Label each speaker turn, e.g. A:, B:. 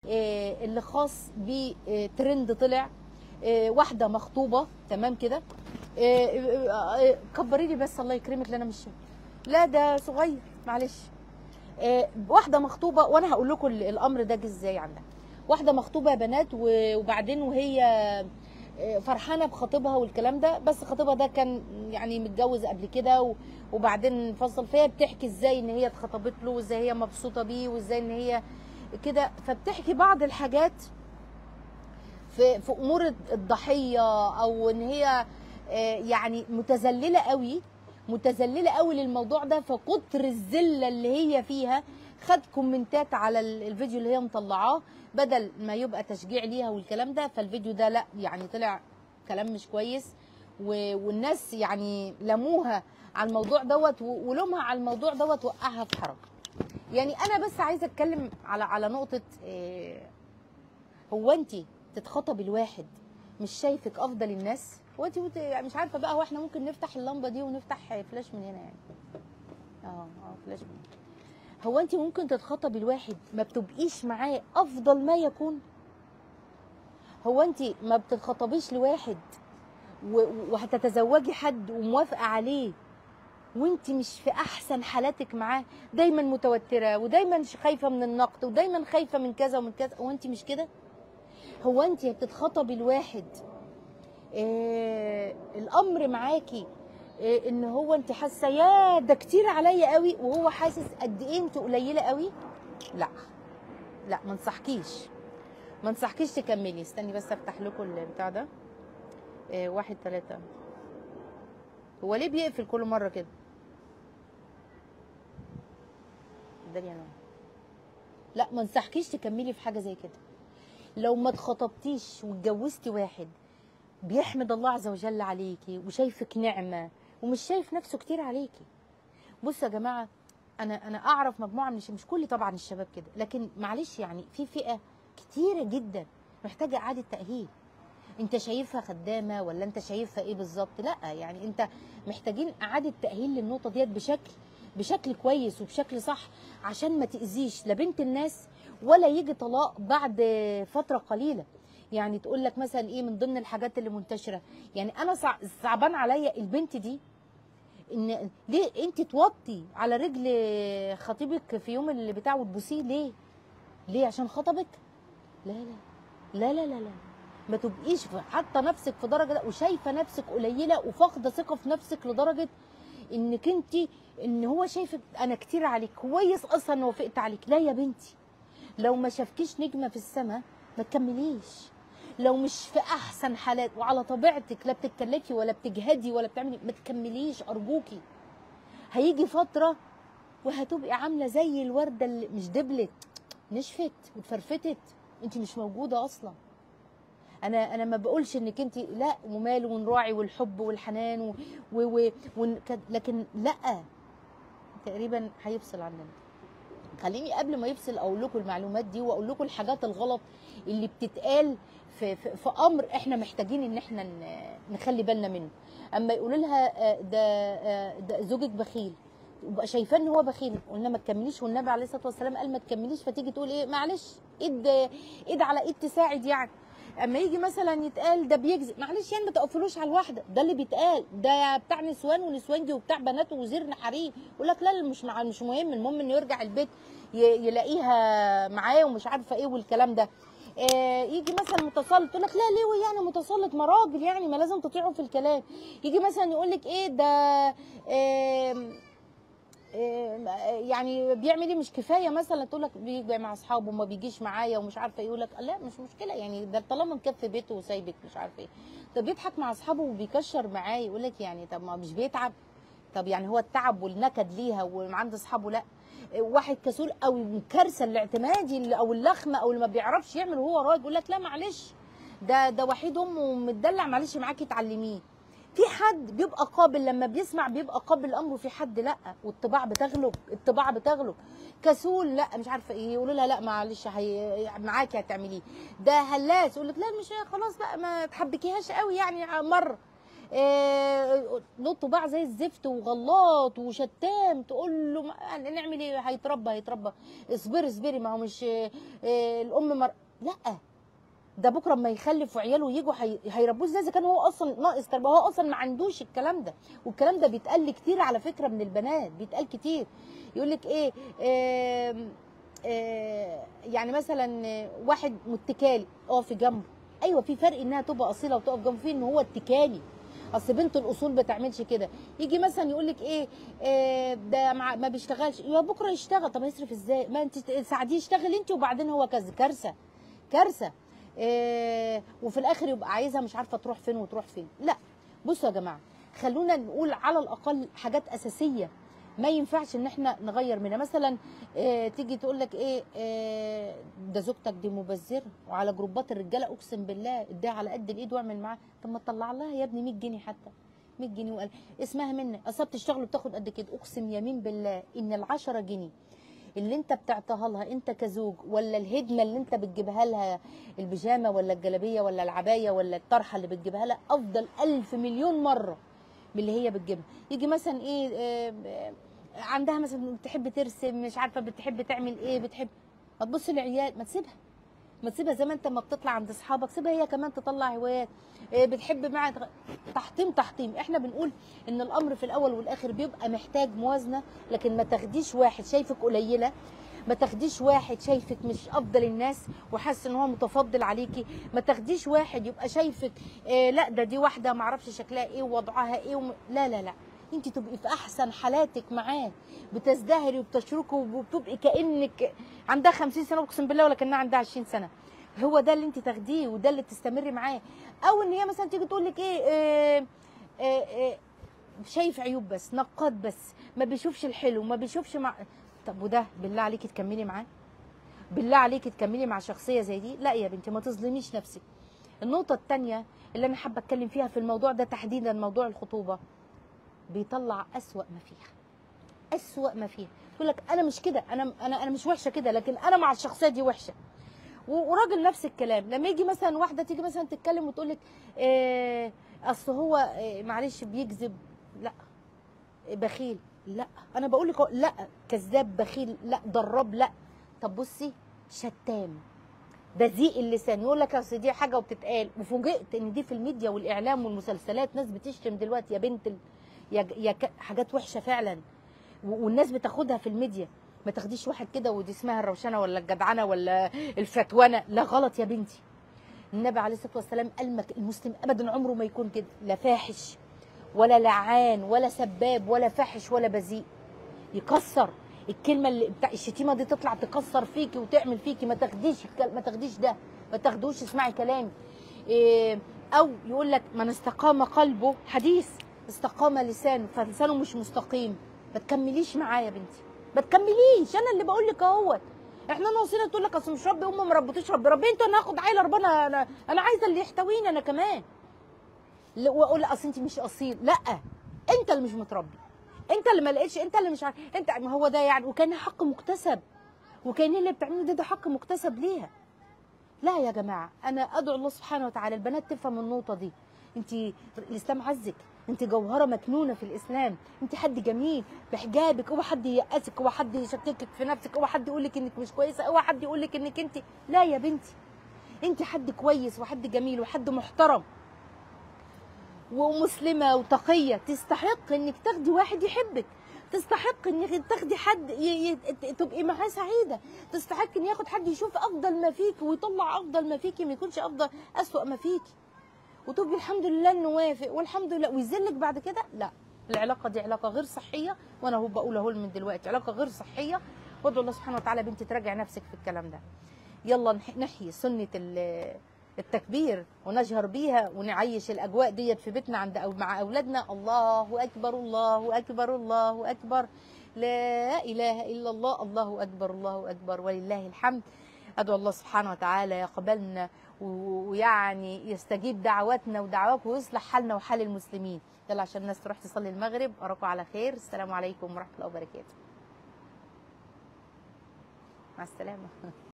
A: آه، اللي خاص بترند طلع آه، واحده مخطوبه تمام كده آه، آه، آه، كبري لي بس الله يكرمك لأن انا مش لا ده صغير معلش آه، واحده مخطوبه وانا هقول لكم ال- الامر ده جه ازاي عندها واحده مخطوبه يا بنات و- وبعدين وهي آه، فرحانه بخطيبها والكلام ده بس خطيبها ده كان يعني متجوز قبل كده و- وبعدين انفصل فهي بتحكي ازاي ان هي اتخطبت له وازاي هي مبسوطه بيه وازاي ان هي كده فبتحكي بعض الحاجات في في امور الضحيه او ان هي آه، يعني متذلله قوي متذلله قوي للموضوع ده فكتر الذله اللي هي فيها خد كومنتات على ال- الفيديو اللي هي مطلعاه بدل ما يبقى تشجيع ليها والكلام ده فالفيديو ده لا يعني طلع كلام مش كويس و- والناس يعني لموها على الموضوع دوت و- ولومها على الموضوع دوت وقعها في حرج يعني انا بس عايزه اتكلم على على نقطه آه، هو انت تتخطب الواحد مش شايفك افضل الناس هو انت بت- يعني مش عارفه بقى هو احنا ممكن نفتح اللمبه دي ونفتح فلاش من هنا يعني اه اه فلاش من هنا هو انت ممكن تتخطب الواحد ما بتبقيش معاه افضل ما يكون هو انت ما بتتخطبيش لواحد و- وهتتزوجي حد وموافقه عليه وانت مش في احسن حالاتك معاه دايما متوتره ودايما خايفه من النقد ودايما خايفه من كذا ومن كذا وانت مش كده هو انت بتتخطبي الواحد إيه الامر معاكي إيه ان هو انت حاسه يا ده كتير عليا قوي وهو حاسس قد ايه انت قليله قوي لا لا ما انصحكيش ما انصحكيش تكملي استني بس افتح لكم البتاع ده إيه واحد ثلاثة هو ليه بيقفل كل مرة كده اداني انا لا ما انصحكيش تكملي في حاجة زي كده لو ما اتخطبتيش واتجوزتي واحد بيحمد الله عز وجل عليكي وشايفك نعمة ومش شايف نفسه كتير عليكي بصوا يا جماعة أنا أنا أعرف مجموعة من الش- مش كل طبعا الشباب كده لكن معلش يعني في فئة كتيرة جدا محتاجة إعادة تأهيل انت شايفها خدامه ولا انت شايفها ايه بالظبط لا يعني انت محتاجين اعاده تاهيل للنقطه ديت بشكل بشكل كويس وبشكل صح عشان ما تاذيش لا بنت الناس ولا يجي طلاق بعد فتره قليله يعني تقول لك مثلا ايه من ضمن الحاجات اللي منتشره يعني انا صع- صعبان عليا البنت دي ان ليه انت توطي على رجل خطيبك في يوم اللي بتاع وتبوسيه ليه ليه عشان خطبك لا لا لا لا لا لا ما تبقيش في- حاطه نفسك في درجه ده وشايفه نفسك قليله وفاقده ثقه في نفسك لدرجه انك انت ان هو شايفك انا كتير عليك كويس اصلا إني وافقت عليك لا يا بنتي لو ما شافكيش نجمه في السماء ما تكمليش لو مش في احسن حالات وعلى طبيعتك لا بتتكلفي ولا بتجهدي ولا بتعملي ما تكمليش ارجوكي هيجي فتره وهتبقي عامله زي الورده اللي مش دبلت نشفت واتفرفتت انت مش موجوده اصلا انا انا ما بقولش انك انت لا وماله ونراعي والحب والحنان و و و ون- كد- لكن لا تقريبا هيفصل عننا خليني قبل ما يفصل اقول لكم المعلومات دي واقول لكم الحاجات الغلط اللي بتتقال في, في, في امر احنا محتاجين ان احنا ن- نخلي بالنا منه اما يقولوا لها آه، ده آه، ده زوجك بخيل يبقى شايفاه ان هو بخيل قلنا ما تكمليش والنبي عليه الصلاه والسلام قال ما تكمليش فتيجي تقول ايه معلش ايد ايد على ايد تساعد يعني اما يجي مثلا يتقال ده بيكذب معلش يعني ما تقفلوش على الواحده ده اللي بيتقال ده بتاع نسوان ونسوانجي وبتاع بنات وزير حريم يقول لك لا لا مش مع مش مهم المهم انه يرجع البيت ي- يلاقيها معاه ومش عارفه ايه والكلام ده آه، يجي مثلا متسلط يقول لك لا ليه ويعني متسلط ما راجل يعني ما لازم تطيعه في الكلام يجي مثلا يقول لك ايه ده آم، آم، يعني بيعمل ايه مش كفايه مثلا تقول لك بيجي مع اصحابه وما بيجيش معايا ومش عارفه ايه يقول لك لا مش مشكله يعني ده طالما مكفي بيته وسايبك مش عارفه ايه طب بيضحك مع اصحابه وبيكشر معاه يقول لك يعني طب ما مش بيتعب طب يعني هو التعب والنكد ليها وعند اصحابه لا واحد كسول او كارثه الاعتمادي اللي- او اللخمه او اللي ما بيعرفش يعمل وهو راجل يقول لك لا معلش ده ده وحيد امه ومتدلع معلش معاكي تعلميه في حد بيبقى قابل لما بيسمع بيبقى قابل الامر وفي حد لا والطباع بتغلب الطباع بتغلب كسول لا مش عارفه ايه يقولوا لها لا معلش هي معاكي هتعمليه ده هلاس يقول لك لا مش خلاص بقى ما تحبكيهاش قوي يعني مره آه، نط بقى زي الزفت وغلاط وشتام تقول له ما- نعمل ايه هيتربى هيتربى اصبري اصبري ما هو مش آه، آه، الام مر... لا ده بكره اما يخلف وعياله يجوا هي- هيربوه ازاي اذا كان هو اصلا ناقص تربيه هو اصلا ما عندوش الكلام ده والكلام ده بيتقال كتير على فكره من البنات بيتقال كتير يقول لك ايه آم، آه، يعني مثلا آه، واحد متكالي اقفي جنبه ايوه في فرق انها تبقى اصيله وتقف جنبه في ان هو اتكالي اصل بنت الاصول بتعملش كده يجي مثلا يقول لك ايه آه، ده مع- ما بيشتغلش يبقى بكره يشتغل طب هيصرف ازاي ما انت ساعديه يشتغل انت وبعدين هو كذا كارثه كارثه إيه وفي الاخر يبقى عايزها مش عارفه تروح فين وتروح فين لا بصوا يا جماعه خلونا نقول على الاقل حاجات اساسيه ما ينفعش ان احنا نغير منها مثلا إيه تيجي تقول لك ايه, إيه ده زوجتك دي مبذره وعلى جروبات الرجاله اقسم بالله اديها على قد الايد واعمل معاها طب ما تطلع لها يا ابني 100 جنيه حتى 100 جنيه وقال اسمها منى اصلا بتشتغل وبتاخد قد كده اقسم يمين بالله ان ال 10 جنيه اللي انت بتعطيها لها انت كزوج ولا الهدمه اللي انت بتجيبها لها البيجامه ولا الجلابيه ولا العبايه ولا الطرحه اللي بتجيبها لها افضل ألف مليون مره من اللي هي بتجيبها يجي مثلا ايه آه، آه، عندها مثلا بتحب ترسم مش عارفه بتحب تعمل ايه بتحب ما تبص للعيال ما تسيبها ما تسيبها زي ما انت ما بتطلع عند اصحابك سيبها هي كمان تطلع هوايات إيه بتحب مع تحطيم تحطيم احنا بنقول ان الامر في الاول والاخر بيبقى محتاج موازنه لكن ما تاخديش واحد شايفك قليله ما تاخديش واحد شايفك مش افضل الناس وحاسس ان هو متفضل عليكي ما تاخديش واحد يبقى شايفك إيه لا ده دي واحده ما اعرفش شكلها ايه ووضعها ايه وم... لا لا لا انت تبقي في احسن حالاتك معاه بتزدهري وبتشركي وبتبقي كانك عندها 50 سنه اقسم بالله ولا كانها عندها 20 سنه هو ده اللي انت تاخديه وده اللي تستمري معاه او ان هي مثلا تيجي تقول لك ايه, إيه, إيه, إيه شايف عيوب بس نقاد بس ما بيشوفش الحلو ما بيشوفش مع طب وده بالله عليكي تكملي معاه بالله عليكي تكملي مع شخصيه زي دي لا يا بنتي ما تظلميش نفسك النقطه الثانيه اللي انا حابه اتكلم فيها في الموضوع ده تحديدا موضوع الخطوبه بيطلع اسوا ما فيها اسوا ما فيها تقول لك انا مش كده انا انا انا مش وحشه كده لكن انا مع الشخصيه دي وحشه و- وراجل نفس الكلام لما يجي مثلا واحده تيجي مثلا تتكلم وتقول لك إيه اصل هو إيه معلش بيكذب لا بخيل لا انا بقول لك لا كذاب بخيل لا ضراب لا طب بصي شتام بذيء اللسان يقول لك اصل دي حاجه وبتتقال وفوجئت ان دي في الميديا والاعلام والمسلسلات ناس بتشتم دلوقتي يا بنت ال... يا, يا ك... حاجات وحشه فعلا و- والناس بتاخدها في الميديا ما تاخديش واحد كده ودي اسمها الروشنه ولا الجدعنه ولا الفتوانه لا غلط يا بنتي النبي عليه الصلاه والسلام قال مك- المسلم ابدا عمره ما يكون كده لا فاحش ولا لعان ولا سباب ولا فاحش ولا بذيء يكسر الكلمه اللي بتاع الشتيمه دي تطلع تكسر فيكي وتعمل فيكي ما تاخديش الكل- ما تاخديش ده ما تاخدوش اسمعي كلامي إيه او يقول لك من استقام قلبه حديث استقام لسانه فلسانه مش مستقيم ما تكمليش معاه يا بنتي ما تكمليش انا اللي بقول لك اهوت احنا ناقصين تقول لك اصل مش ربي امي ما ربتوش ربي ربي انت انا هاخد عيله ربنا انا انا عايزه اللي يحتويني انا كمان لا، واقول لا اصل انت مش اصيل لا انت اللي مش متربي انت اللي ما لقيتش انت اللي مش عارف انت ما هو ده يعني وكان حق مكتسب وكان اللي بتعمله ده ده حق مكتسب ليها لا يا جماعه انا ادعو الله سبحانه وتعالى البنات تفهم النقطه دي انت الاسلام عزك انت جوهره مكنونه في الاسلام انت حد جميل بحجابك اوعى حد ييأسك اوعى حد يشككك في نفسك اوعى حد يقول لك انك مش كويسه اوعى حد يقول لك انك انت لا يا بنتي انت حد كويس وحد جميل وحد محترم ومسلمه وتقيه تستحق انك تاخدي واحد يحبك تستحق انك تاخدي حد ي... ي... تبقي معاه سعيده تستحق ان ياخد حد يشوف افضل ما فيك ويطلع افضل ما فيكي ما يكونش افضل اسوأ ما فيكي وتبقي الحمد لله انه وافق والحمد لله ويذلك بعد كده لا العلاقه دي علاقه غير صحيه وانا هو بقول اهو من دلوقتي علاقه غير صحيه وادعو الله سبحانه وتعالى يا بنتي تراجع نفسك في الكلام ده يلا نح- نحيي سنه ال- التكبير ونجهر بيها ونعيش الاجواء ديت في بيتنا عند أو مع اولادنا الله اكبر الله اكبر الله اكبر لا اله الا الله الله اكبر الله اكبر ولله الحمد ادعو الله سبحانه وتعالى يقبلنا و- ويعني يستجيب دعواتنا ودعواكم ويصلح حالنا وحال المسلمين يلا عشان الناس تروح تصلي المغرب اراكم على خير السلام عليكم ورحمه الله وبركاته مع السلامه